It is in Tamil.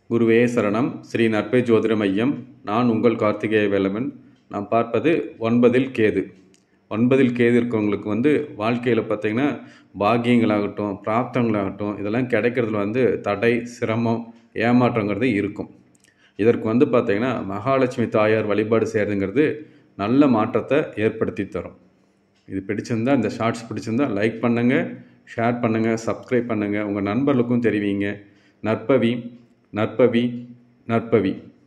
குருவே சரணம் ஸ்ரீ நற்பை ஜோதிட மையம் நான் உங்கள் கார்த்திகேய வேலவன் நாம் பார்ப்பது ஒன்பதில் கேது ஒன்பதில் கேது இருக்கவங்களுக்கு வந்து வாழ்க்கையில் பார்த்தீங்கன்னா பாக்கியங்களாகட்டும் பிராப்தங்களாகட்டும் இதெல்லாம் கிடைக்கிறதுல வந்து தடை சிரமம் ஏமாற்றங்கிறது இருக்கும் இதற்கு வந்து பார்த்தீங்கன்னா மகாலட்சுமி தாயார் வழிபாடு செய்கிறதுங்கிறது நல்ல மாற்றத்தை ஏற்படுத்தி தரும் இது பிடிச்சிருந்தா இந்த ஷார்ட்ஸ் பிடிச்சிருந்தா லைக் பண்ணுங்கள் ஷேர் பண்ணுங்கள் சப்ஸ்கிரைப் பண்ணுங்கள் உங்கள் நண்பர்களுக்கும் தெரிவிங்க நற்பவி நற்பவி நற்பவி